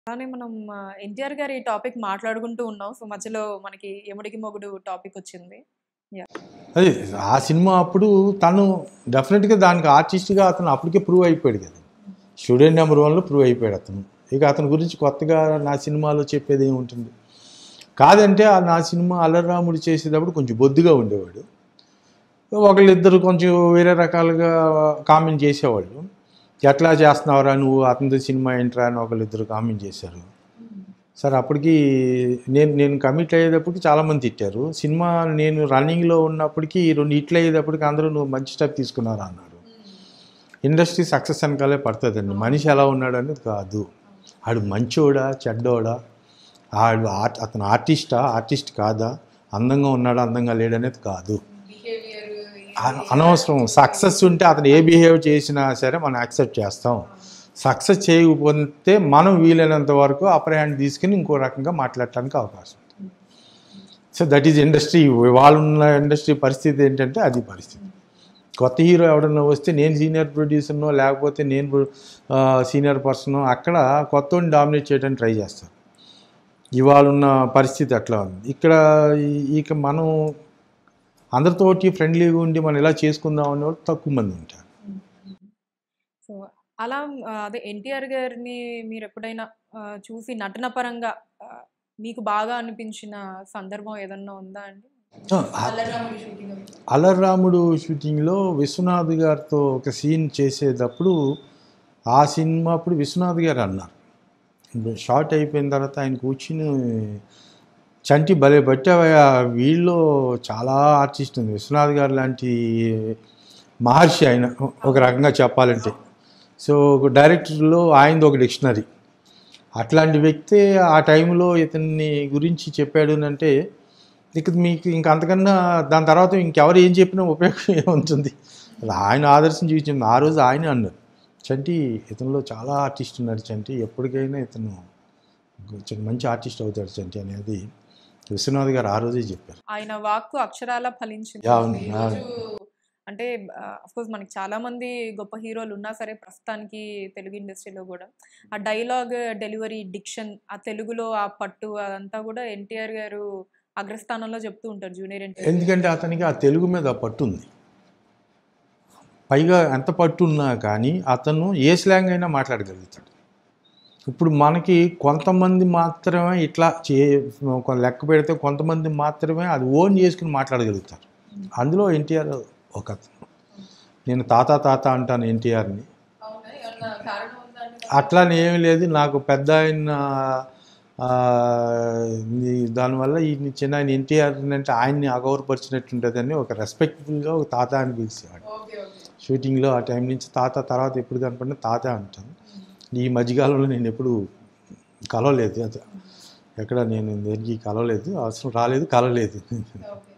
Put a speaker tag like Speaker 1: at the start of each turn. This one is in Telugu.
Speaker 1: అలానే మనం ఎన్టీఆర్ గారి టాపిక్ మాట్లాడుకుంటూ ఉన్నాం సో మధ్యలో మనకి ఎముడికి మొగుడు టాపిక్ వచ్చింది
Speaker 2: అది ఆ సినిమా అప్పుడు తను డెఫినెట్గా దానికి ఆర్టిస్ట్గా అతను అప్పటికే ప్రూవ్ అయిపోయాడు కదా స్టూడెంట్ నెంబర్ వన్లో ప్రూవ్ అయిపోయాడు అతను ఇక అతని గురించి కొత్తగా నా సినిమాలో చెప్పేది ఏముంటుంది కాదంటే ఆ నా సినిమా అల్లరాముడు చేసేటప్పుడు కొంచెం బొద్దుగా ఉండేవాడు ఒకళ్ళిద్దరు కొంచెం వేరే రకాలుగా కామెంట్ చేసేవాళ్ళు ఎట్లా చేస్తున్నావురా నువ్వు అతనిది సినిమా ఏంట్రా అని ఒకళ్ళిద్దరు కామెంట్ చేశారు సార్ అప్పటికి నేను నేను కమిట్ అయ్యేటప్పటికి చాలామంది తిట్టారు సినిమా నేను రన్నింగ్లో ఉన్నప్పటికీ రెండు హిట్లు అయ్యేటప్పటికి అందరూ నువ్వు మంచి స్టెప్ తీసుకున్నారా అన్నారు ఇండస్ట్రీ సక్సెస్ వెనకాలే పడుతుందండి మనిషి ఎలా ఉన్నాడు అనేది కాదు ఆడు మంచోడా చెడ్డోడా ఆడు ఆర్ట్ అతను ఆర్టిస్టా ఆర్టిస్ట్ కాదా అందంగా ఉన్నాడా అందంగా లేడనేది కాదు అన- అనవసరం సక్సెస్ ఉంటే అతను ఏ బిహేవ్ చేసినా సరే మనం యాక్సెప్ట్ చేస్తాం సక్సెస్ చేయకపోతే మనం వీలైనంత వరకు అప్పర్ హ్యాండ్ తీసుకుని ఇంకో రకంగా మాట్లాడటానికి అవకాశం ఉంది సో దట్ ఈజ్ ఇండస్ట్రీ వాళ్ళున్న ఇండస్ట్రీ పరిస్థితి ఏంటంటే అది పరిస్థితి కొత్త హీరో ఎవడన్నా వస్తే నేను సీనియర్ ప్రొడ్యూసర్నో లేకపోతే నేను సీనియర్ పర్సన్ అక్కడ కొత్త డామినేట్ చేయడానికి ట్రై చేస్తారు ఇవాళ ఉన్న పరిస్థితి అట్లా ఉంది ఇక్కడ ఈ- ఇక మనం అందరితోటి ఫ్రెండ్లీగా ఉండి మనం ఇలా చేసుకుందాం అనే వాళ్ళు తక్కువ మంది ఉంటారు
Speaker 1: సో అలా ఆ, అదే ఎన్టీఆర్ గారిని మీరు ఎప్పుడైనా ఆ, చూసి నటన పరంగా ఆ, మీకు బాగా అనిపించిన సందర్భం ఏదన్నా ఉందా అండి అల్లరిరాముడి shooting అప్పుడు.
Speaker 2: అలర్రాముడు షూటింగ్లో విశ్వనాథ్ గారితో ఒక సీన్ చేసేటప్పుడు ఆ సినిమా అప్పుడు విశ్వనాథ్ గారు అన్నారు షార్ట్ అయిపోయిన తర్వాత ఆయన కూర్చుని చంటి భలే పట్టావయ్యా వీళ్ళు చాలా ఆర్టిస్ట్ ఉంది విశ్వనాథ్ గారు లాంటి మహర్షి ఆయన ఒక రకంగా చెప్పాలంటే సో ఒక డైరెక్టర్లో ఆయనది ఒక డిక్షనరీ అట్లాంటి వ్యక్తి ఆ టైంలో ఇతన్ని గురించి చెప్పాడు అని అంటే ఇక మీకు ఇంక అంతకన్నా దాని తర్వాత ఇంకెవరు ఏం చెప్పినా ఉపయోగం ఏముంటుంది అది ఆయన ఆదర్శం చూపించింది ఆ రోజు ఆయన అన్నారు చంటి ఇతనిలో చాలా ఆర్టిస్ట్ ఉన్నాడు చంటి ఎప్పటికైనా ఇతను కొంచెం మంచి ఆర్టిస్ట్ అవుతాడు చంటి అనేది విశ్వనాథ్ గారు ఆ రోజే చెప్పారు
Speaker 1: ఆయన వాక్కు అక్షరాల ఫలించింది
Speaker 2: అవును,
Speaker 1: ఈ రోజు అంటే కోర్స్ మనకి చాలా మంది గొప్ప హీరోలు ఉన్నా సరే ప్రస్తుతానికి తెలుగు ఇండస్ట్రీలో కూడా ఆ డైలాగ్ డెలివరీ డిక్షన్ ఆ తెలుగులో ఆ పట్టు అదంతా కూడా ఎన్టీఆర్ గారు అగ్రస్థానంలో చెప్తూ ఉంటారు జూనియర్ ఎన్టీఆర్
Speaker 2: ఎందుకంటే అతనికి ఆ తెలుగు మీద ఆ పట్టు ఉంది పైగా ఎంత పట్టు ఉన్నా కానీ అతను ఏ స్లాంగ్ అయినా మాట్లాడగలుగుతాడు ఇప్పుడు మనకి కొంతమంది మాత్రమే ఇట్లా చే ఒక లెక్క పెడితే కొంతమంది మాత్రమే అది ఓన్ చేసుకుని మాట్లాడగలుగుతారు అందులో ఎన్టీఆర్ ఒక అతను నేను తాత తాత అంటాను ఎన్టీఆర్ని అట్లానే ఏమీ లేదు నాకు పెద్ద ఆయన ఆ, ఈ- దానివల్ల ఈ చిన్న ఆయన ఎన్టీఆర్ అంటే ఆయన్ని అగౌరపరిచినట్టుంటుందని ఒక రెస్పెక్ట్ఫుల్గా ఒక తాత అని పిలిచేవాడు షూటింగ్లో ఆ టైం నుంచి తాత తర్వాత ఎప్పుడు కనపడినా తాత అంటాను ఈ మధ్యకాలంలో నేను ఎప్పుడు కలవలేదు అది ఎక్కడ నేను దేనికి కలవలేదు అవసరం రాలేదు కలవలేదు